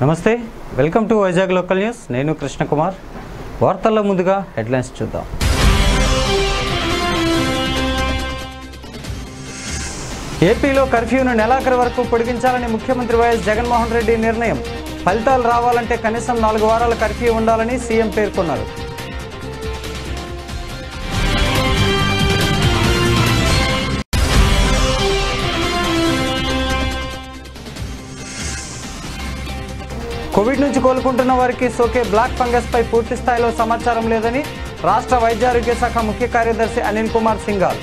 నమస్తే welcome to Vizag local news నేను కృష్ణకుమార్ వార్తల్లో ముందుగా హెడ్లైన్స్ చూద్దాం ఏపీలో కర్ఫ్యూను నెలాఖరు వరకు పొడిగించాలని ముఖ్యమంత్రి వైఎస్ జగన్మోహన్ రెడ్డి నిర్ణయం ఫలితాలు రావాలంటే కనీసం నాలుగు వారాల కర్ఫ్యూ ఉండాలని సీఎం పేర్కొన్నారు కోవిడ్ నుంచి కోలుకుంటున్న వారికి సోకే బ్లాక్ ఫంగస్ పై పూర్తి స్థాయిలో సమాచారం లేదని రాష్ట్ర వైద్యారోగ్య శాఖ ముఖ్య కార్యదర్శి అనిల్ కుమార్ సింగాల్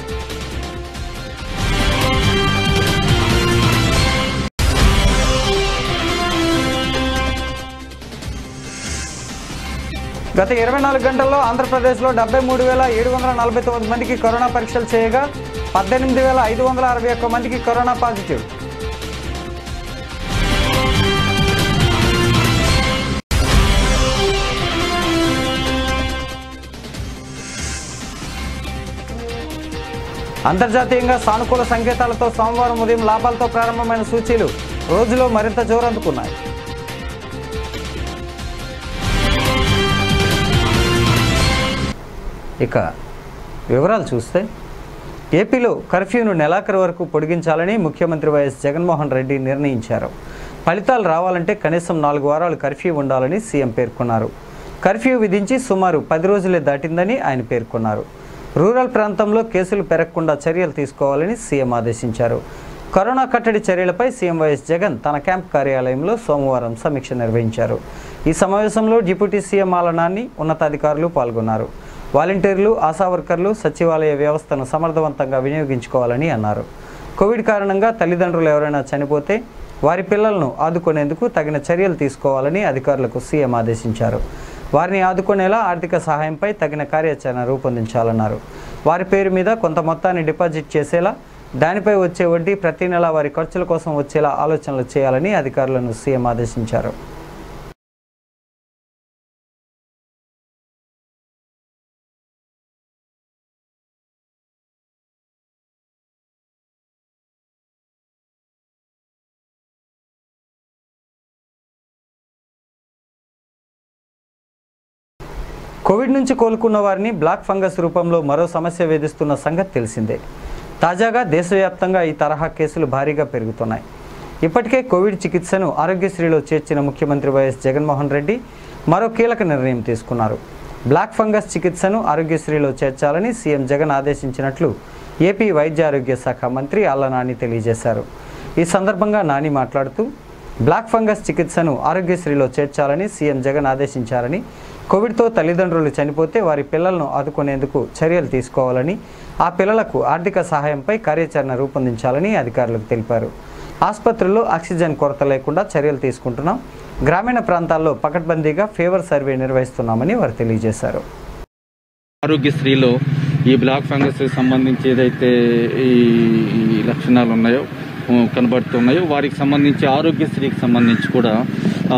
గత ఇరవై నాలుగు గంటల్లో ఆంధ్రప్రదేశ్లో డెబ్బై మూడు వేల ఏడు వందల నలభై తొమ్మిది మందికి కరోనా పరీక్షలు చేయగా పద్దెనిమిది వేల ఐదు వందల అరవై ఒక్క మందికి కరోనా పాజిటివ్ అంతర్జాతీయంగా సానుకూల సంకేతాలతో సోమవారం ఉదయం లాభాలతో ప్రారంభమైన సూచీలు రోజులో మరింత జోరందుకున్నాయి ఇక వివరాలు చూస్తే ఏపీలో కర్ఫ్యూను నెలాఖరు వరకు పొడిగించాలని ముఖ్యమంత్రి వైఎస్ జగన్మోహన్ రెడ్డి నిర్ణయించారు ఫలితాలు రావాలంటే కనీసం నాలుగు వారాలు కర్ఫ్యూ ఉండాలని సీఎం పేర్కొన్నారు కర్ఫ్యూ విధించి సుమారు పది రోజులే దాటిందని ఆయన పేర్కొన్నారు రూరల్ ప్రాంతంలో కేసులు పెరగకుండా చర్యలు తీసుకోవాలని సీఎం ఆదేశించారు కరోనా కట్టడి చర్యలపై సీఎం వైఎస్ జగన్ తన క్యాంప్ కార్యాలయంలో సోమవారం సమీక్ష నిర్వహించారు ఈ సమావేశంలో డిప్యూటీ సీఎం ఆలనాన్ని ఉన్నతాధికారులు పాల్గొన్నారు వాలంటీర్లు ఆశా వర్కర్లు సచివాలయ వ్యవస్థను సమర్థవంతంగా వినియోగించుకోవాలని అన్నారు కోవిడ్ కారణంగా తల్లిదండ్రులు ఎవరైనా చనిపోతే వారి పిల్లలను ఆదుకునేందుకు తగిన చర్యలు తీసుకోవాలని అధికారులకు సీఎం ఆదేశించారు వారిని ఆదుకునేలా ఆర్థిక సహాయంపై తగిన కార్యాచరణ రూపొందించాలన్నారు వారి పేరు మీద కొంత మొత్తాన్ని డిపాజిట్ చేసేలా దానిపై వచ్చే వడ్డీ ప్రతి నెల వారి ఖర్చుల కోసం వచ్చేలా ఆలోచనలు చేయాలని అధికారులను సీఎం ఆదేశించారు కోవిడ్ నుంచి కోలుకున్న వారిని బ్లాక్ ఫంగస్ రూపంలో మరో సమస్య వేధిస్తున్న సంగతి తెలిసిందే తాజాగా దేశవ్యాప్తంగా ఈ తరహా కేసులు భారీగా పెరుగుతున్నాయి ఇప్పటికే కోవిడ్ చికిత్సను ఆరోగ్యశ్రీలో చేర్చిన ముఖ్యమంత్రి వైఎస్ జగన్మోహన్ రెడ్డి మరో కీలక నిర్ణయం తీసుకున్నారు బ్లాక్ ఫంగస్ చికిత్సను ఆరోగ్యశ్రీలో చేర్చాలని సీఎం జగన్ ఆదేశించినట్లు ఏపీ వైద్య ఆరోగ్య శాఖ మంత్రి ఆళ్ల నాని తెలియజేశారు ఈ సందర్భంగా నాని మాట్లాడుతూ బ్లాక్ ఫంగస్ చికిత్సను ఆరోగ్యశ్రీలో చేర్చాలని సీఎం జగన్ ఆదేశించారని కోవిడ్తో తల్లిదండ్రులు చనిపోతే వారి పిల్లలను ఆదుకునేందుకు చర్యలు తీసుకోవాలని ఆ పిల్లలకు ఆర్థిక సహాయంపై కార్యాచరణ రూపొందించాలని అధికారులకు తెలిపారు ఆసుపత్రుల్లో ఆక్సిజన్ కొరత లేకుండా చర్యలు తీసుకుంటున్నాం గ్రామీణ ప్రాంతాల్లో పకడ్బందీగా ఫీవర్ సర్వే నిర్వహిస్తున్నామని వారు తెలియజేశారు ఆరోగ్యశ్రీలో ఈ బ్లాక్ ఫంగస్ సంబంధించి ఏదైతే ఈ ఈ లక్షణాలు ఉన్నాయో ఉ, కనబడుతున్నాయో వారికి సంబంధించి ఆరోగ్యశ్రీకి సంబంధించి కూడా ఆ,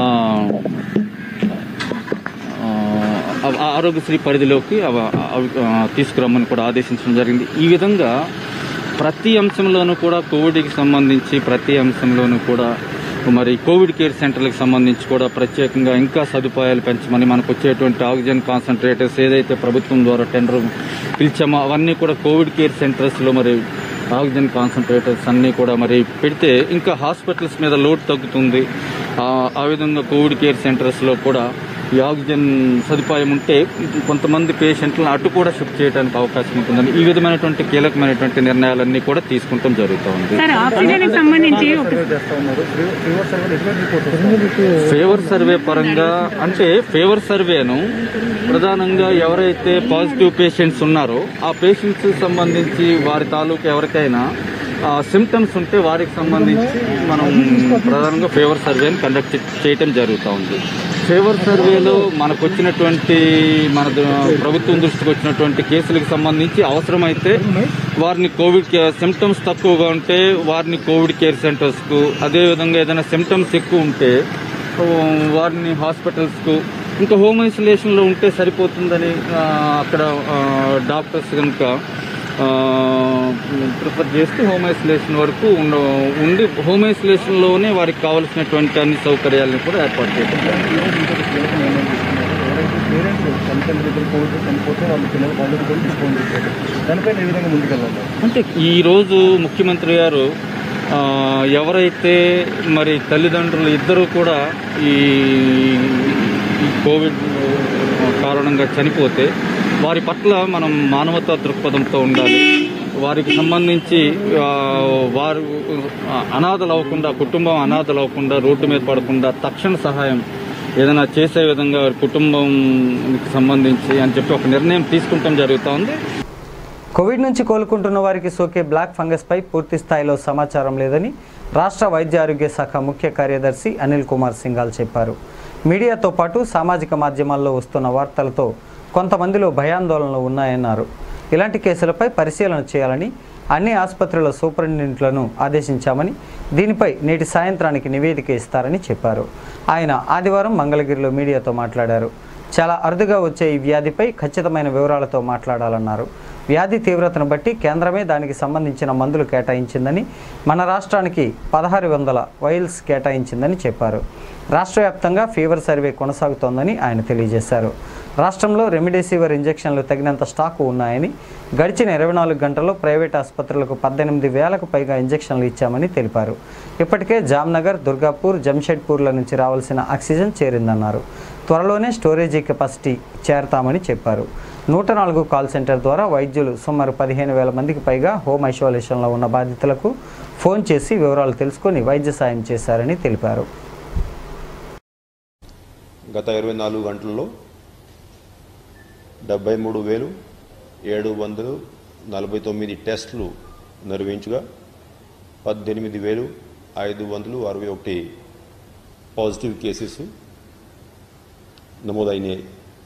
ఆ, ఆ ఆరోగ్యశ్రీ పరిధిలోకి అవ- అవి- ఆ, తీసుకురమ్మని కూడా ఆదేశించడం జరిగింది ఈ విధంగా ప్రతి అంశంలోనూ కూడా కోవిడ్కి సంబంధించి ప్రతి అంశంలోనూ కూడా మరి కోవిడ్ కేర్ సెంటర్లకు సంబంధించి కూడా ప్రత్యేకంగా ఇంకా సదుపాయాలు పెంచమని మనకు వచ్చేటువంటి ఆక్సిజన్ కాన్సన్ట్రేటర్స్ ఏదైతే ప్రభుత్వం ద్వారా టెండర్ పిలిచామో అవన్నీ కూడా కోవిడ్ కేర్ సెంటర్స్లో మరి ఆక్సిజన్ కాన్సన్ట్రేటర్స్ అన్నీ కూడా మరి పెడితే ఇంకా హాస్పిటల్స్ మీద లోడ్ తగ్గుతుంది ఆ ఆ విధంగా కోవిడ్ కేర్ సెంటర్స్లో కూడా ఈ ఆక్సిజన్ సదుపాయం ఉంటే కొంతమంది పేషెంట్లను అటు కూడా షిఫ్ట్ చేయడానికి అవకాశం ఉంటుందని ఈ విధమైనటువంటి కీలకమైనటువంటి నిర్ణయాలన్నీ కూడా తీసుకుంటాం జరుగుతూ ఉంది సార్ ఆక్సిజన్ కి సంబంధించి ఒక ఫేవర్ సర్వే పరంగా అంటే ఫేవర్ సర్వేను ప్రధానంగా ఎవరైతే పాజిటివ్ పేషెంట్స్ ఉన్నారో ఆ పేషెంట్స్ సంబంధించి వారి తాలూకు ఎవరికైనా సిమ్టమ్స్ ఉంటే వారికి సంబంధించి మనం ప్రధానంగా ఫేవర్ సర్వేని కండక్ట్ చేయటం జరుగుతూ ఉంది ఫేవర్ సర్వేలో మనకు వచ్చినటువంటి మన ద- ప్రభుత్వం దృష్టికి వచ్చినటువంటి కేసులకు సంబంధించి అవసరమైతే వారిని కోవిడ్ సిమ్టమ్స్ తక్కువగా ఉంటే వారిని కోవిడ్ కేర్ సెంటర్స్కు అదేవిధంగా ఏదైనా సిమ్టమ్స్ ఎక్కువ ఉంటే ఆ, వారిని హాస్పిటల్స్కు ఇంకా హోమ్ ఐసోలేషన్లో ఉంటే సరిపోతుందని ఆ, అక్కడ ఆ, డాక్టర్స్ కనుక ప్రిఫర్ చేస్తూ హోమ్ ఐసోలేషన్ వరకు ఉండ ఉండి హోమ్ ఐసోలేషన్లోనే వారికి కావాల్సినటువంటి అన్ని సౌకర్యాలను కూడా ఏర్పాటు చేయడం ఈరోజు ఇంకొక కీలక నిర్ణయం తీసుకున్నారు ఎవరైతే పేరెంట్స్ తల్లిదండ్రులు ఇద్దరు కోవిడ్ చనిపోతే వాళ్ళ పిల్లలు వాళ్ళకి కూడా ఫోన్ చేశారు దానిపైన ఏ విధంగా ముందుకెళ్ళాలి అంటే ఈరోజు ముఖ్యమంత్రి గారు ఆ, ఎవరైతే మరి తల్లిదండ్రులు ఇద్దరు కూడా ఈ ఈ కోవిడ్ కారణంగా చనిపోతే వారి పట్ల మనం మానవతా దృక్పథంతో ఉండాలి వారికి సంబంధించి ఆ, వారు ఆ, అనాథలు అవ్వకుండా కుటుంబం అనాథలు అవ్వకుండా రోడ్డు మీద పడకుండా తక్షణ సహాయం ఏదైనా చేసే విధంగా వారి కుటుంబంకి సంబంధించి అని చెప్పి ఒక నిర్ణయం తీసుకుంటాం జరుగుతూ ఉంది కోవిడ్ నుంచి కోలుకుంటున్న వారికి సోకే బ్లాక్ ఫంగస్పై పూర్తి స్థాయిలో సమాచారం లేదని రాష్ట్ర వైద్య ఆరోగ్య శాఖ ముఖ్య కార్యదర్శి అనిల్ కుమార్ సింఘాల్ చెప్పారు మీడియాతో పాటు సామాజిక మాధ్యమాల్లో వస్తున్న వార్తలతో కొంతమందిలో భయాందోళనలు ఉన్నాయన్నారు ఇలాంటి కేసులపై పరిశీలన చేయాలని అన్ని ఆసుపత్రుల సూపరింటెండెంట్లను ఆదేశించామని దీనిపై నేటి సాయంత్రానికి నివేదిక ఇస్తారని చెప్పారు ఆయన ఆదివారం మంగళగిరిలో మీడియాతో మాట్లాడారు చాలా అరుదుగా వచ్చే ఈ వ్యాధిపై ఖచ్చితమైన వివరాలతో మాట్లాడాలన్నారు వ్యాధి తీవ్రతను బట్టి కేంద్రమే దానికి సంబంధించిన మందులు కేటాయించిందని మన రాష్ట్రానికి పదహారు వందల వైల్స్ కేటాయించిందని చెప్పారు రాష్ట్ర వ్యాప్తంగా ఫీవర్ సర్వే కొనసాగుతోందని ఆయన తెలియజేశారు రాష్ట్రంలో రెమిడెసివిర్ ఇంజెక్షన్లు తగినంత స్టాకు ఉన్నాయని గడిచిన ఇరవై నాలుగు గంటల్లో ప్రైవేట్ ఆసుపత్రులకు పద్దెనిమిది వేలకు పైగా ఇంజెక్షన్లు ఇచ్చామని తెలిపారు ఇప్పటికే జామ్నగర్ దుర్గాపూర్ జంషెడ్పూర్ల నుంచి రావాల్సిన ఆక్సిజన్ చేరిందన్నారు త్వరలోనే స్టోరేజీ కెపాసిటీ చేరతామని చెప్పారు నూట నాలుగు కాల్ సెంటర్ ద్వారా వైద్యులు సుమారు పదిహేను వేల మందికి పైగా హోమ్ ఐసోలేషన్లో ఉన్న బాధితులకు ఫోన్ చేసి వివరాలు తెలుసుకొని వైద్య సాయం చేశారని తెలిపారు గత ఇరవై నాలుగు గంటల్లో డెబ్బై మూడు వేలు ఏడు వందలు నలభై తొమ్మిది టెస్టులు నిర్వహించగా పద్దెనిమిది వేలు ఐదు వందలు అరవై ఒకటి పాజిటివ్ కేసెస్ నమోదైనాయి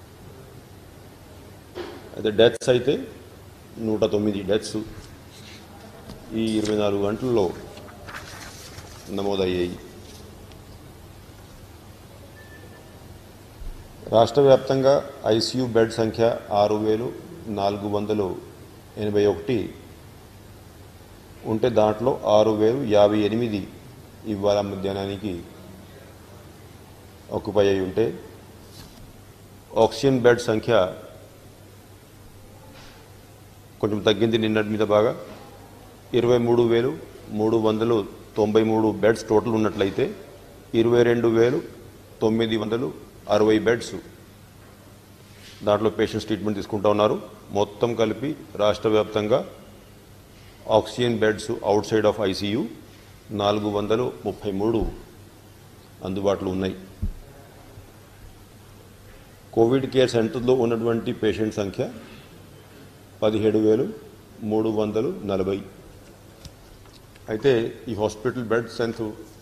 అయితే డెత్స్ అయితే నూట తొమ్మిది డెత్స్ ఈ ఇరవై నాలుగు గంటల్లో నమోదయ్యాయి రాష్ట్ర వ్యాప్తంగా ఐసీయూ బెడ్ సంఖ్య ఆరు వేలు నాలుగు వందలు ఎనభై ఒకటి ఉంటే దాంట్లో ఆరు వేలు యాభై ఎనిమిది ఇవాళ మధ్యాహ్నానికి ఆక్యుపై అయి ఉంటే ఆక్సిజన్ బెడ్ సంఖ్య కొంచెం తగ్గింది నిన్నటి మీద బాగా ఇరవై మూడు వేలు మూడు వందలు తొంభై మూడు బెడ్స్ టోటల్ ఉన్నట్లయితే ఇరవై రెండు వేలు తొమ్మిది వందలు అరవై బెడ్స్ దాంట్లో పేషెంట్స్ ట్రీట్మెంట్ తీసుకుంటా ఉన్నారు మొత్తం కలిపి రాష్ట్ర వ్యాప్తంగా oxygen beds outside of ICU నాలుగు వందలు ముప్పై మూడు అందుబాటులో ఉన్నాయి కోవిడ్ కేర్ సెంటర్లో ఉన్నటువంటి పేషెంట్ సంఖ్య పదిహేడు వేలు మూడు వందలు నలభై అయితే ఈ హాస్పిటల్ బెడ్ స్ట్రెంత్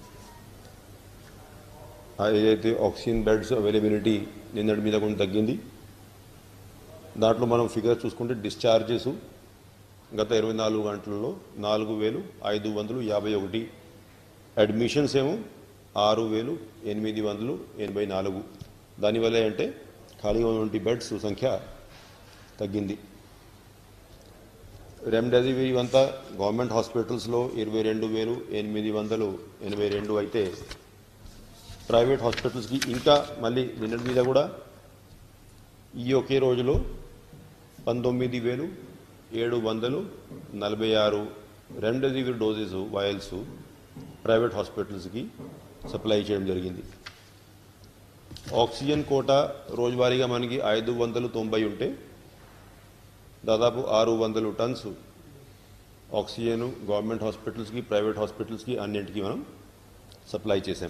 ఆ ఏదైతే ఆక్సిజన్ బెడ్స్ అవైలబిలిటీ నిన్నటి మీద కొంచెం తగ్గింది దాంట్లో మనం ఫిగర్ చూసుకుంటే డిశ్చార్జెస్ గత ఇరవై నాలుగు గంటలలో నాలుగు వేలు ఐదు వందలు యాభై ఒకటి అడ్మిషన్స్ ఏమో ఆరు వేలు ఎనిమిది వందలు ఎనభై నాలుగు దానివల్ల అంటే ఖాళీగా ఉన్నటువంటి బెడ్స్ సంఖ్య తగ్గింది రెమ్డెసివిర్ ఇవంతా గవర్నమెంట్ హాస్పిటల్స్లో ఇరవై రెండు వేలు ఎనిమిది వందలు ఎనభై రెండు అయితే ప్రైవేట్ హాస్పిటల్స్కి ఇంకా మళ్ళీ నిన్నటి మీద కూడా ఈ ఒకే రోజులో పంతొమ్మిది వేలు ఏడు వందలు నలభై ఆరు రెమ్డెసివిర్ డోసెస్ వాయల్స్ ప్రైవేట్ హాస్పిటల్స్కి సప్లై చేయడం జరిగింది ఆక్సిజన్ కోట రోజువారీగా మనకి ఐదు వందలు తొంభై ఉంటే దాదాపు ఆరు వందలు టన్స్ ఆక్సిజన్ గవర్నమెంట్ హాస్పిటల్స్కి ప్రైవేట్ హాస్పిటల్స్కి అన్నింటికి మనం సప్లై చేశాం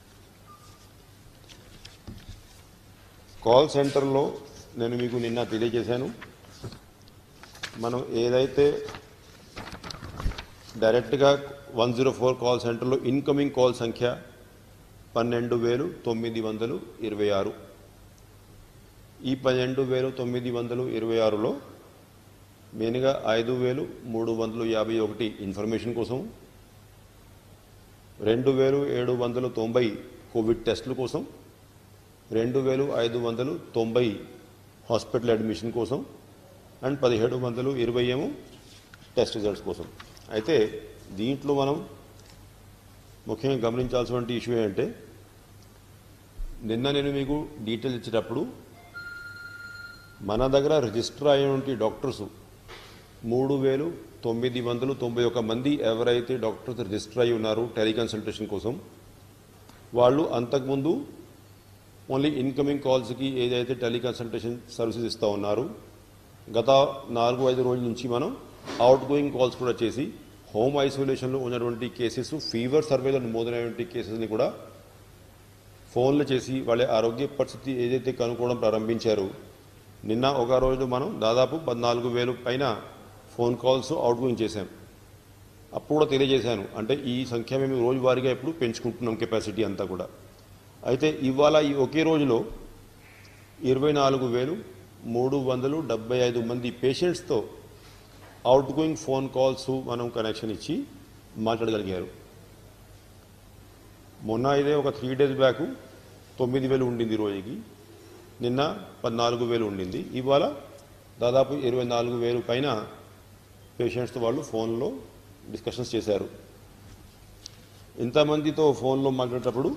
కాల్ సెంటర్లో నేను మీకు నిన్న తెలియజేశాను మనం ఏదైతే డైరెక్ట్గా వన్ జీరో ఫోర్ కాల్ సెంటర్లో ఇన్కమింగ్ కాల్ సంఖ్య పన్నెండు వేలు తొమ్మిది వందలు ఇరవై ఆరు ఈ పన్నెండు వేలు తొమ్మిది వందలు ఇరవై ఆరులో మెయిన్గా ఐదు వేలు మూడు వందలు యాభై ఒకటి ఇన్ఫర్మేషన్ కోసం రెండు వేలు ఏడు వందలు తొంభై కోవిడ్ టెస్టుల కోసం రెండు వేలు ఐదు వందలు తొంభై హాస్పిటల్ అడ్మిషన్ కోసం అండ్ పదిహేడు వందలు ఇరవై ఏమో టెస్ట్ రిజల్ట్స్ కోసం అయితే దీంట్లో మనం ముఖ్యంగా గమనించాల్సినటువంటి ఇష్యూ ఏంటంటే నిన్న నేను మీకు డీటెయిల్స్ ఇచ్చేటప్పుడు మన దగ్గర రిజిస్టర్ అయినటువంటి డాక్టర్స్ మూడు వేలు తొమ్మిది వందలు తొంభై ఒక మంది ఎవరైతే డాక్టర్స్ రిజిస్టర్ అయి ఉన్నారు టెలికన్సల్టేషన్ కోసం వాళ్ళు అంతకుముందు ఓన్లీ ఇన్కమింగ్ కాల్స్కి ఏదైతే టెలికన్సల్టేషన్ సర్వీసెస్ ఇస్తూ ఉన్నారు గత నాలుగు ఐదు రోజుల నుంచి మనం అవుట్ గోయింగ్ కాల్స్ కూడా చేసి హోమ్ ఐసోలేషన్లో ఉన్నటువంటి కేసెస్ ఫీవర్ సర్వేలో నమోదైనటువంటి కేసెస్ని కూడా ఫోన్లు చేసి వాళ్ళ ఆరోగ్య పరిస్థితి ఏదైతే కనుక్కోవడం ప్రారంభించారో నిన్న ఒక రోజు మనం దాదాపు పద్నాలుగు వేలు పైన ఫోన్ కాల్స్ అవుట్ గోయింగ్ చేశాం అప్పుడు కూడా తెలియజేశాను అంటే ఈ సంఖ్య మేము రోజువారీగా ఇప్పుడు పెంచుకుంటున్నాం కెపాసిటీ అంతా కూడా అయితే ఇవాళ ఈ ఒకే రోజులో ఇరవై నాలుగు వేలు మూడు వందలు డెబ్బై ఐదు మంది పేషెంట్స్తో అవుట్ గోయింగ్ ఫోన్ కాల్స్ మనం కనెక్షన్ ఇచ్చి మాట్లాడగలిగారు మొన్న ఇదే ఒక త్రీ డేస్ బ్యాక్ తొమ్మిది వేలు ఉండింది ఈ రోజుకి నిన్న పద్నాలుగు వేలు ఉండింది ఇవాళ దాదాపు ఇరవై నాలుగు వేలు పైన పేషెంట్స్తో వాళ్ళు ఫోన్లో డిస్కషన్స్ చేశారు ఇంతమందితో ఫోన్లో మాట్లాడేటప్పుడు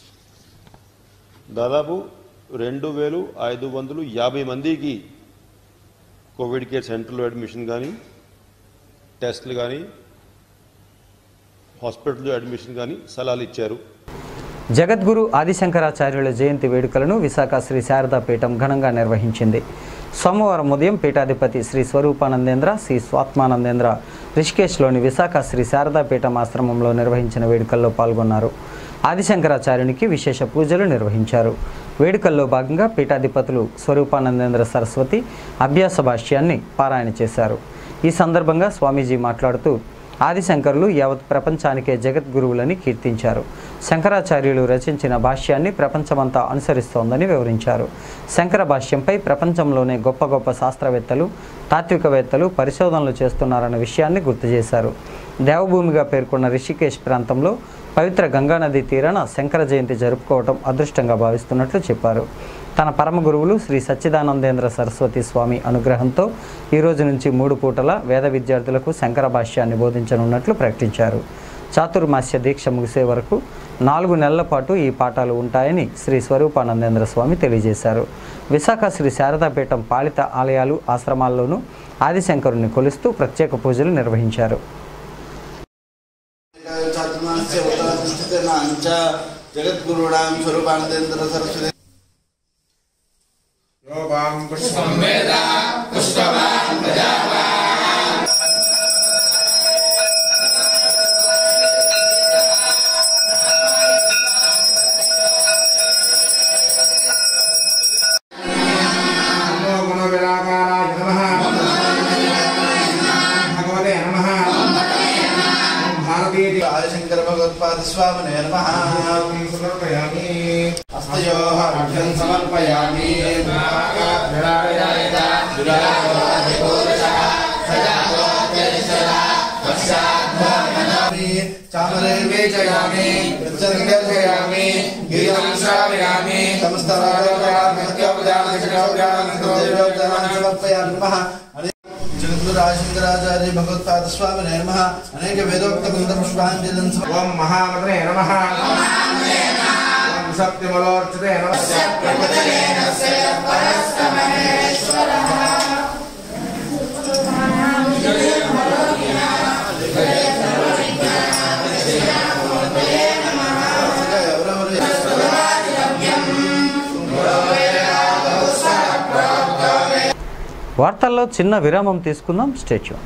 దాదాపు రెండు వేలు ఐదు వందలు యాభై మందికి కోవిడ్ కేర్ సెంటర్లో అడ్మిషన్ కానీ టెస్టులు కానీ హాస్పిటల్లో అడ్మిషన్ కానీ సలహాలు ఇచ్చారు జగద్గురు ఆదిశంకరాచార్యుల జయంతి వేడుకలను విశాఖ శ్రీ శారదాపీఠం ఘనంగా నిర్వహించింది సోమవారం ఉదయం పీఠాధిపతి శ్రీ స్వరూపానందేంద్ర శ్రీ స్వాత్మానందేంద్ర రిషికేశ్లోని విశాఖ శ్రీ శారదాపీఠం ఆశ్రమంలో నిర్వహించిన వేడుకల్లో పాల్గొన్నారు ఆదిశంకరాచార్యునికి విశేష పూజలు నిర్వహించారు వేడుకల్లో భాగంగా పీఠాధిపతులు స్వరూపానందేంద్ర సరస్వతి అభ్యాస భాష్యాన్ని పారాయణ చేశారు ఈ సందర్భంగా స్వామీజీ మాట్లాడుతూ ఆదిశంకరులు యావత్ ప్రపంచానికే జగద్గురువులని కీర్తించారు శంకరాచార్యులు రచించిన భాష్యాన్ని ప్రపంచమంతా అనుసరిస్తోందని వివరించారు శంకర భాష్యంపై ప్రపంచంలోనే గొప్ప గొప్ప శాస్త్రవేత్తలు తాత్వికవేత్తలు పరిశోధనలు చేస్తున్నారన్న విషయాన్ని గుర్తు చేశారు దేవభూమిగా పేర్కొన్న రిషికేశ్ ప్రాంతంలో పవిత్ర గంగానది తీరాన శంకర జయంతి జరుపుకోవటం అదృష్టంగా భావిస్తున్నట్లు చెప్పారు తన పరమ గురువులు శ్రీ సచ్చిదానందేంద్ర సరస్వతి స్వామి అనుగ్రహంతో ఈ రోజు నుంచి మూడు పూటల వేద విద్యార్థులకు శంకర భాష్యాన్ని బోధించనున్నట్లు ప్రకటించారు చాతుర్మాస్య దీక్ష ముగిసే వరకు నాలుగు నెలల పాటు ఈ పాఠాలు ఉంటాయని శ్రీ స్వరూపానందేంద్ర స్వామి తెలియజేశారు విశాఖ శ్రీ శారదాపీఠం పాలిత ఆలయాలు ఆశ్రమాల్లోనూ ఆదిశంకరుని కొలుస్తూ ప్రత్యేక పూజలు నిర్వహించారు చాతుర్మాస్య ఉత్తరస్థితానాం చ జగద్గురుణాం స్వరూపానందేంద్ర సరస్వతి నమో మనోవిరాకారాయ నమః భగవతే నమః భారతీయ ఆదిశంకర భగవత్పాద స్వామినే నమః సమర్పయామి హస్తయోః అర్ఘ్యం సమర్పయామి చామరే వేచయామి ప్రత్యంగర్భయామి గీతం శ్రావయామి సమస్త సమర్పయామి నమః జగద్గురు ఆదిశంకరాచార్య భగవత్పాద స్వామినే నమః అనేక వేదోక్త గ్రంథ పుష్పాంజలి ఓం మహామతే నమః ఓం సత్యమలోర్చితే నమః ఎవరెవరు వార్తల్లో చిన్న విరామం తీసుకుందాం స్టేచ్యూ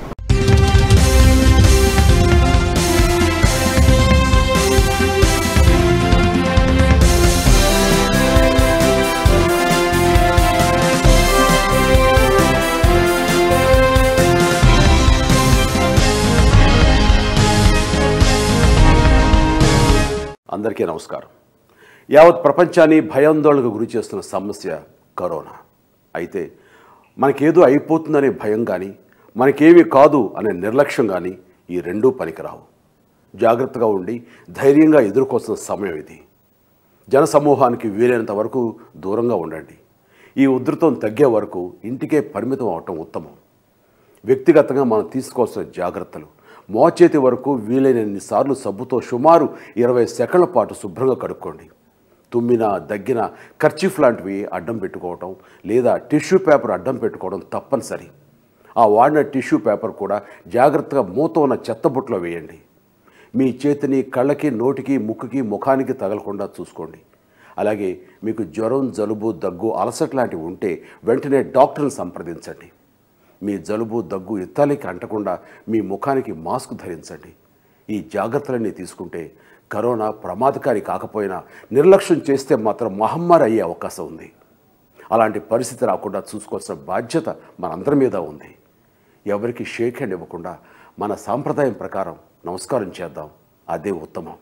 అందరికీ నమస్కారం యావత్ ప్రపంచాన్ని భయాందోళనకు గురి చేస్తున్న సమస్య కరోనా అయితే మనకేదో అయిపోతుందనే భయం కానీ మనకేమీ కాదు అనే నిర్లక్ష్యం కానీ ఈ రెండూ పనికిరావు జాగ్రత్తగా ఉండి ధైర్యంగా ఎదుర్కోవాల్సిన సమయం ఇది జనసమూహానికి వీలైనంత వరకు దూరంగా ఉండండి ఈ ఉధృతం తగ్గే వరకు ఇంటికే పరిమితం అవటం ఉత్తమం వ్యక్తిగతంగా మనం తీసుకోవాల్సిన జాగ్రత్తలు మోచేతి వరకు వీలైనన్ని సార్లు సబ్బుతో సుమారు ఇరవై సెకండ్ల పాటు శుభ్రంగా కడుక్కోండి తుమ్మిన దగ్గిన కర్చీఫ్ లాంటివి అడ్డం పెట్టుకోవటం లేదా టిష్యూ పేపర్ అడ్డం పెట్టుకోవడం తప్పనిసరి ఆ వాడిన టిష్యూ పేపర్ కూడా జాగ్రత్తగా మూత ఉన్న చెత్తబుట్టలో వేయండి మీ చేతిని కళ్ళకి నోటికి ముక్కుకి ముఖానికి తగలకుండా చూసుకోండి అలాగే మీకు జ్వరం జలుబు దగ్గు అలసట లాంటివి ఉంటే వెంటనే డాక్టర్ని సంప్రదించండి మీ జలుబు దగ్గు ఇత్తాలికి అంటకుండా మీ ముఖానికి మాస్క్ ధరించండి ఈ జాగ్రత్తలన్నీ తీసుకుంటే కరోనా ప్రమాదకారి కాకపోయినా నిర్లక్ష్యం చేస్తే మాత్రం మహమ్మారి అయ్యే అవకాశం ఉంది అలాంటి పరిస్థితి రాకుండా చూసుకోవాల్సిన బాధ్యత మనందరి మీద ఉంది ఎవరికి షేక్ హ్యాండ్ ఇవ్వకుండా మన సాంప్రదాయం ప్రకారం నమస్కారం చేద్దాం అదే ఉత్తమం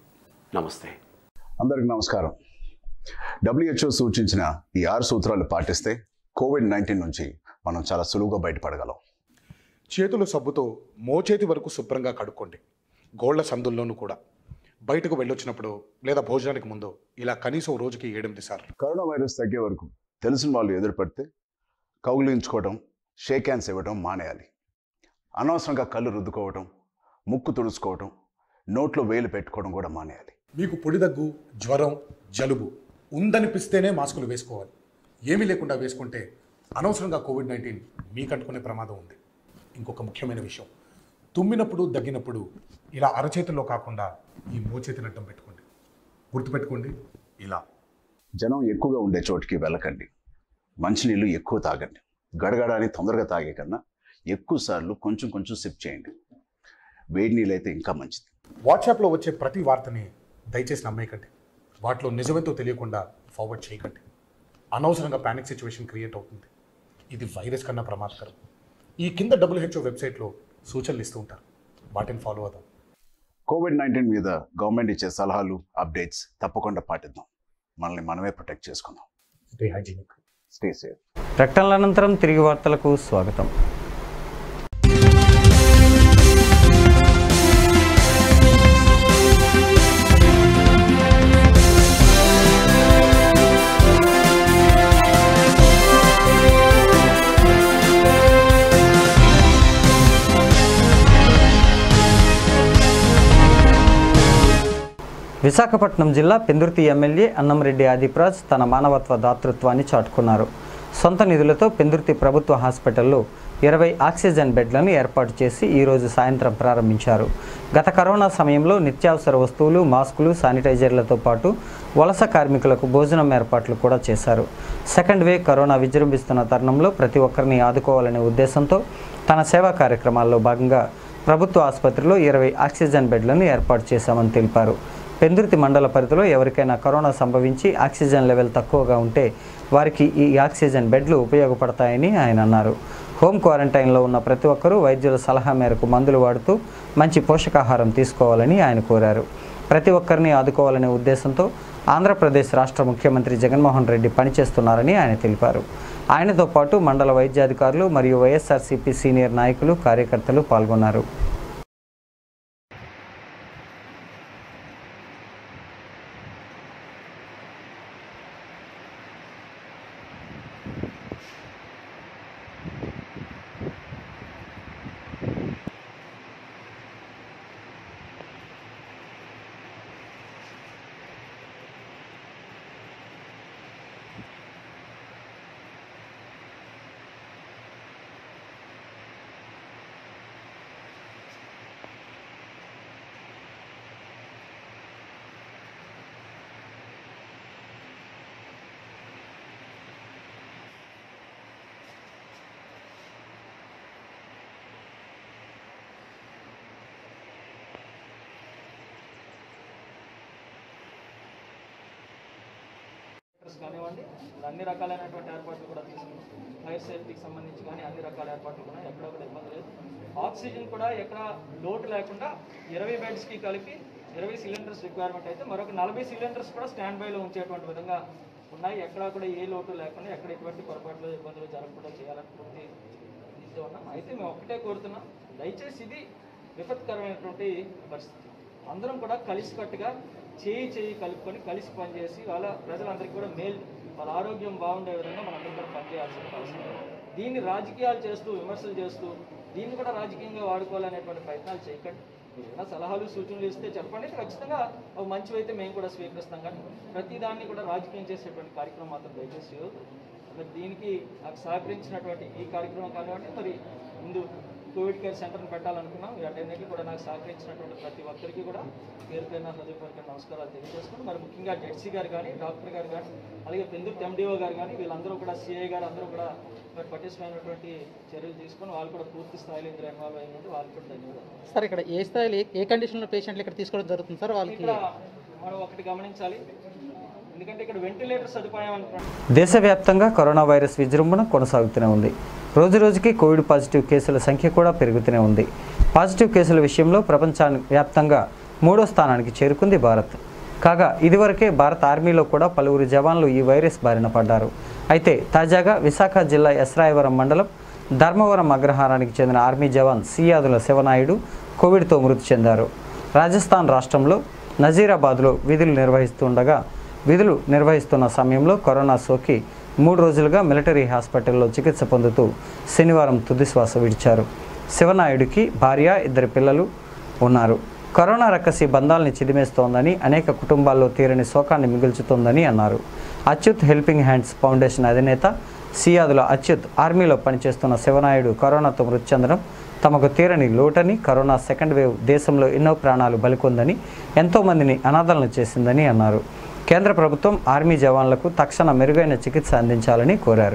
నమస్తే అందరికి నమస్కారం డబ్ల్యూహెచ్ఓ సూచించిన ఈ ఆరు సూత్రాలు పాటిస్తే కోవిడ్ నైన్టీన్ నుంచి మనం చాలా సులువుగా బయటపడగలం చేతులు సబ్బుతో మోచేతి వరకు శుభ్రంగా కడుక్కోండి గోళ్ల సందుల్లోనూ కూడా బయటకు వెళ్ళొచ్చినప్పుడు లేదా భోజనానికి ముందు ఇలా కనీసం రోజుకి ఏడెనిమిది సార్లు కరోనా వైరస్ తగ్గే వరకు తెలిసిన వాళ్ళు ఎదురుపడితే కౌగిలించుకోవడం షేక్ హ్యాండ్స్ ఇవ్వడం మానేయాలి అనవసరంగా కళ్ళు రుద్దుకోవడం ముక్కు తుడుచుకోవడం నోట్లో వేలు పెట్టుకోవడం కూడా మానేయాలి మీకు పొడి దగ్గు జ్వరం జలుబు ఉందనిపిస్తేనే మాస్కులు వేసుకోవాలి ఏమీ లేకుండా వేసుకుంటే అనవసరంగా కోవిడ్ నైన్టీన్ మీకు అంటుకునే ప్రమాదం ఉంది ఇంకొక ముఖ్యమైన విషయం తుమ్మినప్పుడు దగ్గినప్పుడు ఇలా అరచేతిలో కాకుండా ఈ మోచేతిని అడ్డం పెట్టుకోండి గుర్తుపెట్టుకోండి ఇలా జనం ఎక్కువగా ఉండే చోటికి వెళ్ళకండి మంచినీళ్ళు ఎక్కువ తాగండి గడగడ అని తొందరగా తాగే కన్నా ఎక్కువ సార్లు కొంచెం కొంచెం సిప్ చేయండి వేడి నీళ్ళు అయితే ఇంకా మంచిది వాట్సాప్లో వచ్చే ప్రతి వార్తని దయచేసి నమ్మేయకండి వాటిలో నిజమేంతో తెలియకుండా ఫార్వర్డ్ చేయకండి అనవసరంగా ప్యానిక్ సిచ్యువేషన్ క్రియేట్ అవుతుంది ఇది వైరస్ కన్నా ప్రమాదకరం ఈ కింద డబ్ల్యూహెచ్ఓ వెబ్సైట్లో సూచనలు ఇస్తూ ఉంటారు వాటిని ఫాలో అవుదాం కోవిడ్ నైన్టీన్ మీద గవర్నమెంట్ ఇచ్చే సలహాలు అప్డేట్స్ తప్పకుండా పాటిద్దాం మనల్ని మనమే ప్రొటెక్ట్ చేసుకుందాం స్టే హైజీనిక్ స్టే సేఫ్ ప్రకటనల అనంతరం తిరిగి వార్తలకు స్వాగతం విశాఖపట్నం జిల్లా పెందుర్తి ఎమ్మెల్యే అన్నంరెడ్డి ఆదిప్రాజ్ తన మానవత్వ దాతృత్వాన్ని చాటుకున్నారు సొంత నిధులతో పెందుర్తి ప్రభుత్వ హాస్పిటల్లో ఇరవై ఆక్సిజన్ బెడ్లను ఏర్పాటు చేసి ఈరోజు సాయంత్రం ప్రారంభించారు గత కరోనా సమయంలో నిత్యావసర వస్తువులు మాస్కులు శానిటైజర్లతో పాటు వలస కార్మికులకు భోజనం ఏర్పాట్లు కూడా చేశారు సెకండ్ వే కరోనా విజృంభిస్తున్న తరుణంలో ప్రతి ఒక్కరిని ఆదుకోవాలనే ఉద్దేశంతో తన సేవా కార్యక్రమాల్లో భాగంగా ప్రభుత్వ ఆసుపత్రిలో ఇరవై ఆక్సిజన్ బెడ్లను ఏర్పాటు చేశామని తెలిపారు పెందుర్తి మండల పరిధిలో ఎవరికైనా కరోనా సంభవించి ఆక్సిజన్ లెవెల్ తక్కువగా ఉంటే వారికి ఈ ఆక్సిజన్ బెడ్లు ఉపయోగపడతాయని ఆయన అన్నారు హోమ్ క్వారంటైన్లో ఉన్న ప్రతి ఒక్కరూ వైద్యుల సలహా మేరకు మందులు వాడుతూ మంచి పోషకాహారం తీసుకోవాలని ఆయన కోరారు ప్రతి ఒక్కరిని ఆదుకోవాలనే ఉద్దేశంతో ఆంధ్రప్రదేశ్ రాష్ట్ర ముఖ్యమంత్రి జగన్మోహన్ రెడ్డి పనిచేస్తున్నారని ఆయన తెలిపారు ఆయనతో పాటు మండల వైద్యాధికారులు మరియు వైఎస్ఆర్సీపీ సీనియర్ నాయకులు కార్యకర్తలు పాల్గొన్నారు కానివ్వండి అన్ని రకాలైనటువంటి ఏర్పాట్లు కూడా తీసుకున్నాం ఫైర్ సేఫ్టీకి సంబంధించి కానీ అన్ని రకాల ఏర్పాట్లు కూడా ఎక్కడ కూడా ఇబ్బంది లేదు ఆక్సిజన్ కూడా ఎక్కడ లోటు లేకుండా ఇరవై బెడ్స్కి కలిపి ఇరవై సిలిండర్స్ రిక్వైర్మెంట్ అయితే మరొక నలభై సిలిండర్స్ కూడా స్టాండ్ బైలో ఉంచేటువంటి విధంగా ఉన్నాయి ఎక్కడ కూడా ఏ లోటు లేకుండా ఎక్కడ ఎటువంటి పొరపాట్లు ఇబ్బందులు జరగకుండా చేయాలని పూర్తి ఇస్తూ ఉన్నాం అయితే మేము ఒకటే కోరుతున్నాం దయచేసి ఇది విపత్కరమైనటువంటి పరిస్థితి అందరం కూడా కలిసికట్టుగా చేయి చేయి కలుపుకొని కలిసి పనిచేసి వాళ్ళ ప్రజలందరికీ కూడా మేలు వాళ్ళ ఆరోగ్యం బాగుండే విధంగా మనందరం కూడా పనిచేయాల్సిన అవసరం ఉంది. దీన్ని రాజకీయాలు చేస్తూ విమర్శలు చేస్తూ దీన్ని కూడా రాజకీయంగా వాడుకోవాలనేటువంటి ప్రయత్నాలు చేయకండి ఏదైనా సలహాలు సూచనలు ఇస్తే చెప్పండి ఖచ్చితంగా అవి మంచివి అయితే మేము కూడా స్వీకరిస్తాం కానీ ప్రతి దాన్ని కూడా రాజకీయం చేసేటువంటి కార్యక్రమం మాత్రం దయచేసి చేయవద్దు. మరి దీనికి నాకు సహకరించినటువంటి ఈ కార్యక్రమం కానివ్వండి మరి ముందు కోవిడ్ కేర్ సెంటర్ని పెట్టాలనుకున్నాం వీటన్నిటికీ కూడా నాకు సహకరించినటువంటి ప్రతి ఒక్కరికి కూడా పేరు పేరున హృదయపూర్వక నమస్కారాలు తెలియజేసుకుని మరి ముఖ్యంగా జెడ్సీ గారు కానీ డాక్టర్ గారు కానీ అలాగే పెందుకు ఎండిఓ గారు కానీ వీళ్ళందరూ కూడా సిఐ గారు అందరూ కూడా మరి పటిష్టమైనటువంటి చర్యలు తీసుకొని వాళ్ళు కూడా పూర్తి స్థాయిలో ఇందులో ఇన్వాల్వ్ అయినందుకు వాళ్ళకి కూడా ధన్యవాదాలు సార్ ఇక్కడ ఏ స్థాయిలో ఏ- ఏ కండిషన్లో పేషెంట్లు ఇక్కడ తీసుకోవడం జరుగుతుంది సార్ వాళ్ళకి ఇక్కడ మనం ఒకటి గమనించాలి ఎందుకంటే ఇక్కడ వెంటిలేటర్ సదుపాయం అంటున్నాం దేశవ్యాప్తంగా కరోనా వైరస్ విజృంభణ కొనసాగుతూనే ఉంది రోజు రోజుకి కోవిడ్ పాజిటివ్ కేసుల సంఖ్య కూడా పెరుగుతూనే ఉంది పాజిటివ్ కేసుల విషయంలో ప్రపంచాన్ని వ్యాప్తంగా మూడో స్థానానికి చేరుకుంది భారత్ కాగా ఇదివరకే భారత ఆర్మీలో కూడా పలువురు జవాన్లు ఈ వైరస్ బారిన పడ్డారు అయితే తాజాగా విశాఖ జిల్లా ఎస్రాయవరం మండలం ధర్మవరం అగ్రహారానికి చెందిన ఆర్మీ జవాన్ సియాదుల శివనాయుడు కోవిడ్తో మృతి చెందారు రాజస్థాన్ రాష్ట్రంలో నజీరాబాద్లో విధులు నిర్వహిస్తుండగా విధులు నిర్వహిస్తున్న సమయంలో కరోనా సోకి మూడు రోజులుగా మిలిటరీ హాస్పిటల్లో చికిత్స పొందుతూ శనివారం తుదిశ్వాస విడిచారు శివనాయుడికి భార్య ఇద్దరు పిల్లలు ఉన్నారు కరోనా రక్కసి బంధాల్ని చిదిమేస్తోందని అనేక కుటుంబాల్లో తీరని శోకాన్ని మిగుల్చుతోందని అన్నారు అచ్యుత్ హెల్పింగ్ హ్యాండ్స్ ఫౌండేషన్ అధినేత సియాదుల అచ్యుత్ ఆర్మీలో పనిచేస్తున్న శివనాయుడు కరోనాతో మృతి చెందడం తమకు తీరని లోటని కరోనా సెకండ్ వేవ్ దేశంలో ఎన్నో ప్రాణాలు బలికొందని ఎంతోమందిని అనాథలను చేసిందని అన్నారు కేంద్ర ప్రభుత్వం ఆర్మీ జవాన్లకు తక్షణ మెరుగైన చికిత్స అందించాలని కోరారు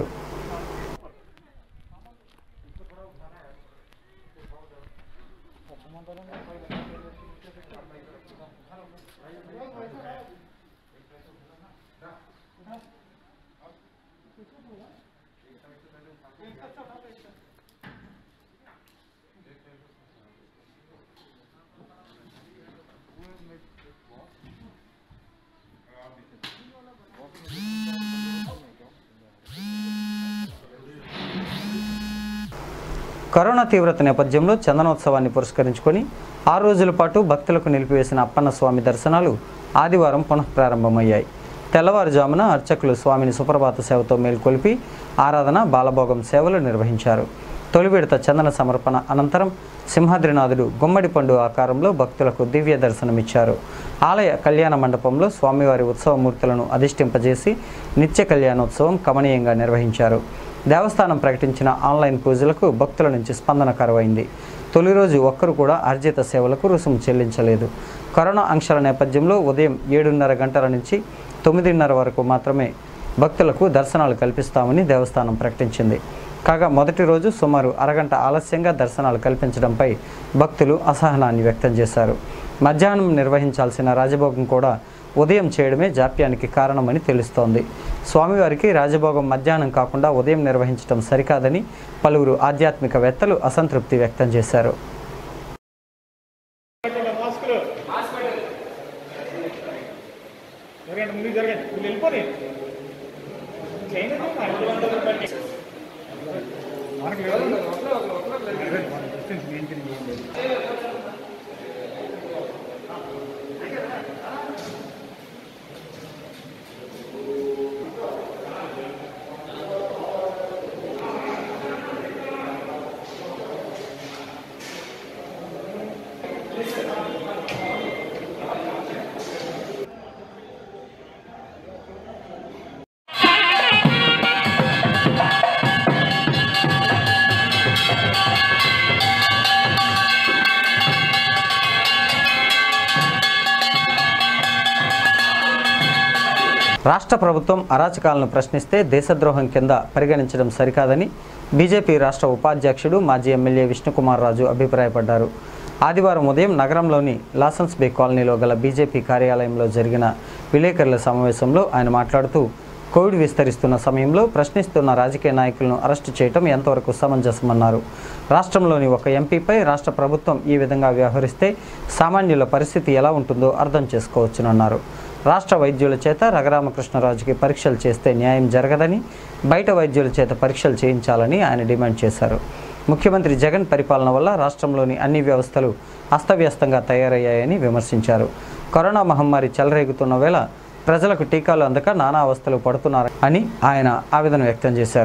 కరోనా తీవ్రత నేపథ్యంలో చందనోత్సవాన్ని పురస్కరించుకొని ఆరు రోజుల పాటు భక్తులకు నిలిపివేసిన అప్పన్న స్వామి దర్శనాలు ఆదివారం పునఃప్రారంభమయ్యాయి తెల్లవారుజామున అర్చకులు స్వామిని సుప్రభాత సేవతో మేల్కొల్పి ఆరాధన బాలభోగం సేవలు నిర్వహించారు తొలి విడత చందన సమర్పణ అనంతరం సింహాద్రినాథుడు గుమ్మడి పండు ఆకారంలో భక్తులకు దివ్య దర్శనమిచ్చారు ఆలయ కళ్యాణ మండపంలో స్వామివారి ఉత్సవమూర్తులను అధిష్టింపజేసి నిత్య కళ్యాణోత్సవం కమనీయంగా నిర్వహించారు దేవస్థానం ప్రకటించిన ఆన్లైన్ పూజలకు భక్తుల నుంచి స్పందన కరువైంది తొలి రోజు ఒక్కరు కూడా అర్జిత సేవలకు రుసుము చెల్లించలేదు కరోనా ఆంక్షల నేపథ్యంలో ఉదయం ఏడున్నర గంటల నుంచి తొమ్మిదిన్నర వరకు మాత్రమే భక్తులకు దర్శనాలు కల్పిస్తామని దేవస్థానం ప్రకటించింది కాగా మొదటి రోజు సుమారు అరగంట ఆలస్యంగా దర్శనాలు కల్పించడంపై భక్తులు అసహనాన్ని వ్యక్తం చేశారు మధ్యాహ్నం నిర్వహించాల్సిన రాజభోగం కూడా ఉదయం చేయడమే జాప్యానికి కారణమని తెలుస్తోంది స్వామివారికి రాజభోగం మధ్యాహ్నం కాకుండా ఉదయం నిర్వహించడం సరికాదని పలువురు ఆధ్యాత్మికవేత్తలు అసంతృప్తి వ్యక్తం చేశారు జరగండి ముందుకు జరగండి వీళ్ళు వెళ్ళిపోయి మనకి డిస్టెన్స్ మెయింటైన్ చేయండి రాష్ట్ర ప్రభుత్వం అరాచకాలను ప్రశ్నిస్తే దేశద్రోహం కింద పరిగణించడం సరికాదని బీజేపీ రాష్ట్ర ఉపాధ్యక్షుడు మాజీ ఎమ్మెల్యే విష్ణుకుమార్ రాజు అభిప్రాయపడ్డారు ఆదివారం ఉదయం నగరంలోని లాసన్స్ బే కాలనీలో గల బీజేపీ కార్యాలయంలో జరిగిన విలేకరుల సమావేశంలో ఆయన మాట్లాడుతూ కోవిడ్ విస్తరిస్తున్న సమయంలో ప్రశ్నిస్తున్న రాజకీయ నాయకులను అరెస్టు చేయడం ఎంతవరకు సమంజసమన్నారు రాష్ట్రంలోని ఒక ఎంపీపై రాష్ట్ర ప్రభుత్వం ఈ విధంగా వ్యవహరిస్తే సామాన్యుల పరిస్థితి ఎలా ఉంటుందో అర్థం చేసుకోవచ్చునన్నారు రాష్ట్ర వైద్యుల చేత రఘురామకృష్ణరాజుకి పరీక్షలు చేస్తే న్యాయం జరగదని బయట వైద్యుల చేత పరీక్షలు చేయించాలని ఆయన డిమాండ్ చేశారు ముఖ్యమంత్రి జగన్ పరిపాలన వల్ల రాష్ట్రంలోని అన్ని వ్యవస్థలు అస్తవ్యస్తంగా తయారయ్యాయని విమర్శించారు కరోనా మహమ్మారి చెలరేగుతున్న వేళ ప్రజలకు టీకాలు అందక నానా అవస్థలు పడుతున్నారు అని ఆయన ఆవేదన వ్యక్తం చేశారు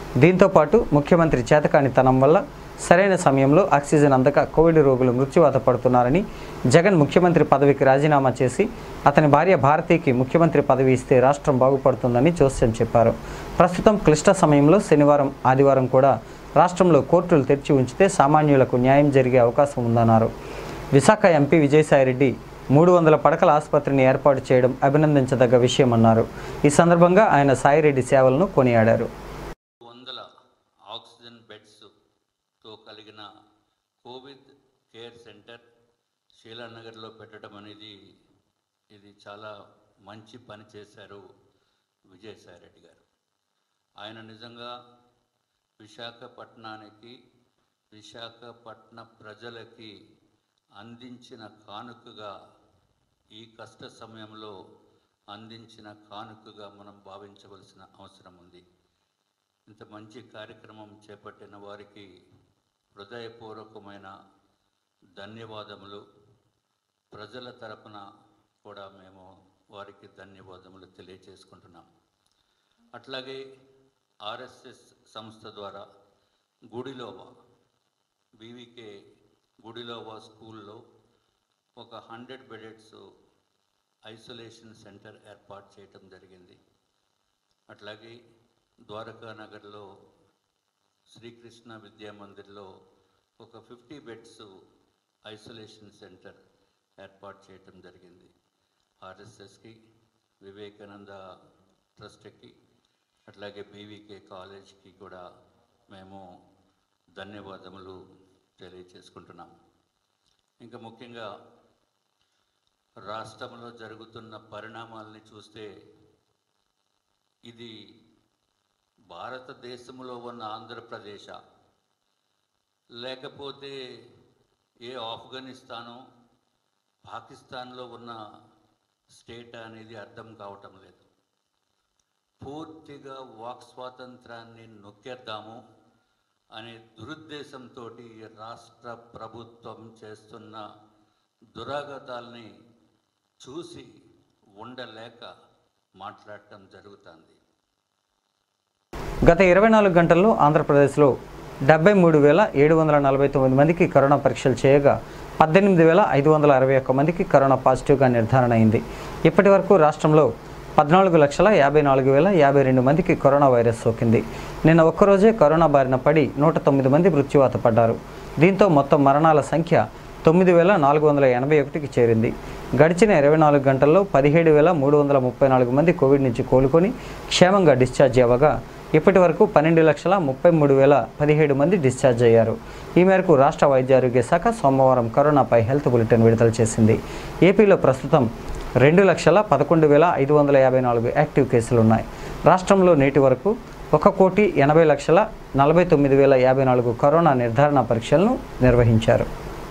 దీంతో పాటు ముఖ్యమంత్రి చేతకానితనం వల్ల సరైన సమయంలో ఆక్సిజన్ అందక కోవిడ్ రోగులు మృత్యువాత పడుతున్నారని జగన్ ముఖ్యమంత్రి పదవికి రాజీనామా చేసి అతని భార్య భారతికి ముఖ్యమంత్రి పదవి ఇస్తే రాష్ట్రం బాగుపడుతుందని జోస్యం చెప్పారు ప్రస్తుతం క్లిష్ట సమయంలో శనివారం ఆదివారం కూడా రాష్ట్రంలో కోర్టులు తెరిచి ఉంచితే సామాన్యులకు న్యాయం జరిగే అవకాశం ఉందన్నారు విశాఖ ఎంపీ విజయసాయిరెడ్డి మూడు వందల పడకల ఆసుపత్రిని ఏర్పాటు చేయడం అభినందించదగ్గ విషయమన్నారు ఈ సందర్భంగా ఆయన సాయిరెడ్డి సేవలను కొనియాడారు వందల ఆక్సిజన్ బెడ్స్తో కలిగిన కోవిడ్ కేర్ సెంటర్ శీలానగర్లో పెట్టడం అనేది ఇది చాలా మంచి పని చేశారు విజయసాయిరెడ్డి గారు ఆయన నిజంగా విశాఖపట్నానికి విశాఖపట్న ప్రజలకి అందించిన కానుకగా ఈ కష్ట సమయంలో అందించిన కానుకగా మనం భావించవలసిన అవసరం ఉంది ఇంత మంచి కార్యక్రమం చేపట్టిన వారికి హృదయపూర్వకమైన ధన్యవాదములు ప్రజల తరపున కూడా మేము వారికి ధన్యవాదములు తెలియచేసుకుంటున్నాం అట్లాగే ఆర్ఎస్ఎస్ సంస్థ ద్వారా గుడిలోవా బీవీకే గుడిలోవా స్కూల్లో ఒక హండ్రెడ్ బెడెడ్స్ ఐసోలేషన్ సెంటర్ ఏర్పాటు చేయటం జరిగింది అట్లాగే ద్వారకా నగర్లో శ్రీకృష్ణ విద్యా మందిర్లో ఒక ఫిఫ్టీ బెడ్స్ ఐసోలేషన్ సెంటర్ ఏర్పాటు చేయటం జరిగింది ఆర్ఎస్ఎస్కి వివేకానంద ట్రస్ట్కి అట్లాగే బీవీకే కాలేజ్కి కూడా మేము ధన్యవాదములు తెలియచేసుకుంటున్నాం ఇంకా ముఖ్యంగా రాష్ట్రంలో జరుగుతున్న పరిణామాలని చూస్తే ఇది భారతదేశంలో ఉన్న ఆంధ్రప్రదేశ్ లేకపోతే ఏ ఆఫ్ఘనిస్తాను పాకిస్తాన్లో ఉన్న స్టేట్ అనేది అర్థం కావటం లేదు పూర్తిగా వాక్ స్వాతంత్రాన్ని నొక్కేద్దాము అనే దురుద్దేశంతో రాష్ట్ర ప్రభుత్వం చేస్తున్న దురాగతాల్ని చూసి ఉండలేక మాట్లాడటం జరుగుతుంది గత ఇరవై నాలుగు గంటల్లో ఆంధ్రప్రదేశ్లో డెబ్బై మూడు వేల ఏడు వందల నలభై తొమ్మిది మందికి కరోనా పరీక్షలు చేయగా పద్దెనిమిది వేల ఐదు వందల అరవై ఒక్క మందికి కరోనా పాజిటివ్గా నిర్ధారణ అయింది ఇప్పటి వరకు రాష్ట్రంలో పద్నాలుగు లక్షల యాభై నాలుగు వేల యాభై రెండు మందికి కరోనా వైరస్ సోకింది నిన్న ఒక్కరోజే కరోనా బారిన పడి నూట తొమ్మిది మంది మృత్యువాత పడ్డారు దీంతో మొత్తం మరణాల సంఖ్య తొమ్మిది వేల నాలుగు వందల ఎనభై ఒకటికి చేరింది గడిచిన ఇరవై నాలుగు గంటల్లో పదిహేడు వేల మూడు వందల ముప్పై నాలుగు మంది కోవిడ్ నుంచి కోలుకొని క్షేమంగా డిశ్చార్జ్ అవ్వగా ఇప్పటి వరకు పన్నెండు లక్షల ముప్పై మూడు వేల పదిహేడు మంది డిశ్చార్జ్ అయ్యారు ఈ మేరకు రాష్ట్ర వైద్య ఆరోగ్య శాఖ సోమవారం కరోనాపై హెల్త్ బులెటిన్ విడుదల చేసింది ఏపీలో ప్రస్తుతం రెండు లక్షల పదకొండు వేల ఐదు వందల యాభై నాలుగు యాక్టివ్ కేసులు ఉన్నాయి రాష్ట్రంలో నేటి వరకు ఒక కోటి ఎనభై లక్షల నలభై తొమ్మిది వేల యాభై నాలుగు కరోనా నిర్ధారణ పరీక్షలను నిర్వహించారు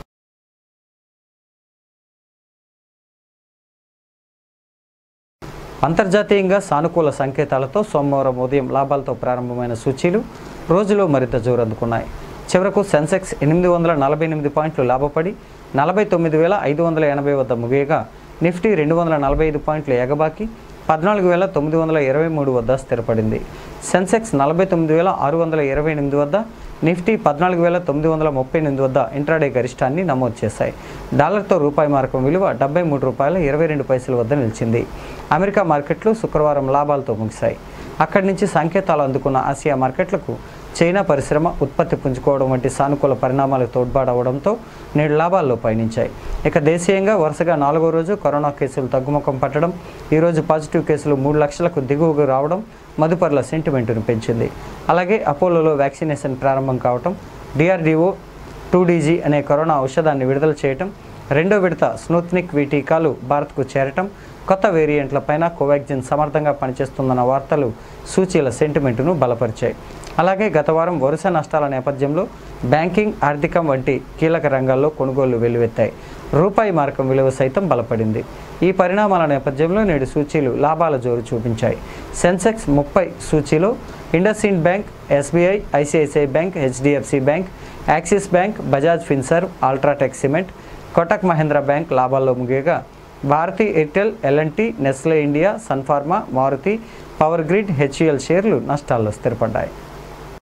అంతర్జాతీయంగా సానుకూల సంకేతాలతో సోమవారం ఉదయం లాభాలతో ప్రారంభమైన సూచీలు రోజులో మరింత జోరందుకున్నాయి చివరకు సెన్సెక్స్ ఎనిమిది వందల నలభై ఎనిమిది పాయింట్లు లాభపడి నలభై తొమ్మిది వేల ఐదు వందల ఎనభై వద్ద ముగియగా నిఫ్టీ రెండు వందల నలభై ఐదు పాయింట్లు ఎగబాకి పద్నాలుగు వేల తొమ్మిది వందల ఇరవై మూడు వద్ద స్థిరపడింది సెన్సెక్స్ నలభై తొమ్మిది వేల ఆరు వందల ఇరవై ఎనిమిది వద్ద నిఫ్టీ పద్నాలుగు వేల తొమ్మిది వందల ముప్పై ఎనిమిది వద్ద ఇంట్రాడే గరిష్టాన్ని నమోదు చేశాయి డాలర్తో రూపాయి మార్కం విలువ డెబ్బై మూడు రూపాయల ఇరవై రెండు పైసల వద్ద నిలిచింది అమెరికా మార్కెట్లు శుక్రవారం లాభాలతో ముగిశాయి అక్కడి నుంచి సంకేతాలు అందుకున్న ఆసియా మార్కెట్లకు చైనా పరిశ్రమ ఉత్పత్తి పుంజుకోవడం వంటి సానుకూల పరిణామాలు తోడ్పాడవడంతో నేడు లాభాల్లో పయనించాయి ఇక దేశీయంగా వరుసగా నాలుగో రోజు కరోనా కేసులు తగ్గుముఖం పట్టడం ఈరోజు పాజిటివ్ కేసులు మూడు లక్షలకు దిగువకు రావడం మదుపర్ల సెంటిమెంటును పెంచింది అలాగే అపోలోలో వ్యాక్సినేషన్ ప్రారంభం కావటం డిఆర్డీఓ టూ డీజీ అనే కరోనా ఔషధాన్ని విడుదల చేయటం రెండో విడత స్నూత్నిక్ వి టీకాలు భారత్కు చేరటం కొత్త వేరియంట్లపైన కోవాక్సిన్ సమర్థంగా పనిచేస్తుందన్న వార్తలు సూచీల సెంటిమెంటును బలపరిచాయి అలాగే గత వారం వరుస నష్టాల నేపథ్యంలో బ్యాంకింగ్ ఆర్థికం వంటి కీలక రంగాల్లో కొనుగోళ్లు వెల్లువెత్తాయి రూపాయి మార్కం విలువ సైతం బలపడింది ఈ పరిణామాల నేపథ్యంలో నేడు సూచీలు లాభాల జోరు చూపించాయి సెన్సెక్స్ ముప్పై సూచీలో IndusInd bank SBI ICICI bank HDFC bank Axis bank Bajaj Finserv UltraTech cement Kotak Mahindra bank లాభాల్లో ముగియగా Bharti Airtel LNT Nestle India Sun Pharma Maruti power grid HUL షేర్లు నష్టాల్లో స్థిరపడ్డాయి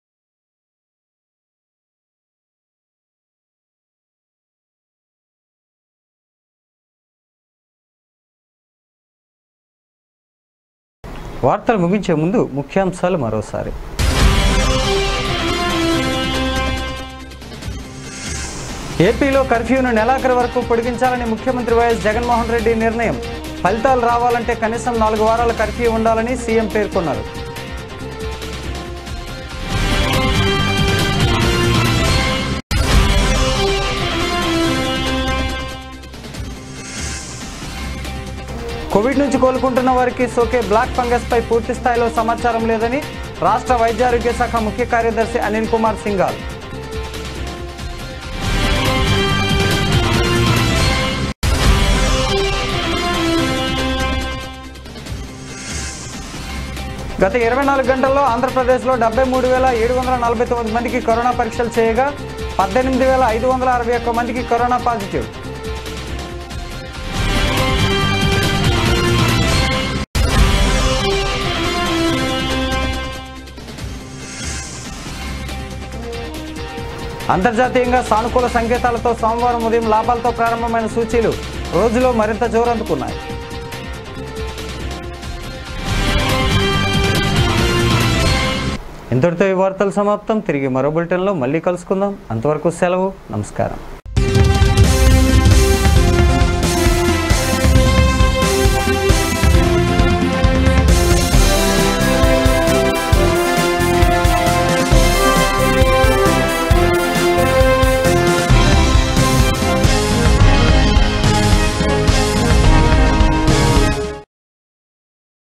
వార్తలు ముగించే ముందు ముఖ్యాంశాలు మరోసారి ఏపీలో కర్ఫ్యూను నెలాఖరు వరకు పొడిగించాలని ముఖ్యమంత్రి వైఎస్ జగన్మోహన్ రెడ్డి నిర్ణయం ఫలితాలు రావాలంటే కనీసం నాలుగు వారాల కర్ఫ్యూ ఉండాలని సీఎం పేర్కొన్నారు కోవిడ్ నుంచి కోలుకుంటున్న వారికి సోకే బ్లాక్ ఫంగస్ పై పూర్తి స్థాయిలో సమాచారం లేదని రాష్ట్ర వైద్యారోగ్య శాఖ ముఖ్య కార్యదర్శి అనిల్ కుమార్ సింగాల్ గత ఇరవై నాలుగు గంటల్లో ఆంధ్రప్రదేశ్లో డెబ్బై మూడు వేల ఏడు వందల నలభై తొమ్మిది మందికి కరోనా పరీక్షలు చేయగా పద్దెనిమిది వేల ఐదు వందల అరవై ఒక్క మందికి కరోనా పాజిటివ్ అంతర్జాతీయంగా సానుకూల సంకేతాలతో సోమవారం ఉదయం లాభాలతో ప్రారంభమైన సూచీలు రోజులో మరింత జోరందుకున్నాయి ఇంతటితో ఈ వార్తలు సమాప్తం తిరిగి మరో బులెటిన్లో మళ్ళీ కలుసుకుందాం అంతవరకు సెలవు నమస్కారం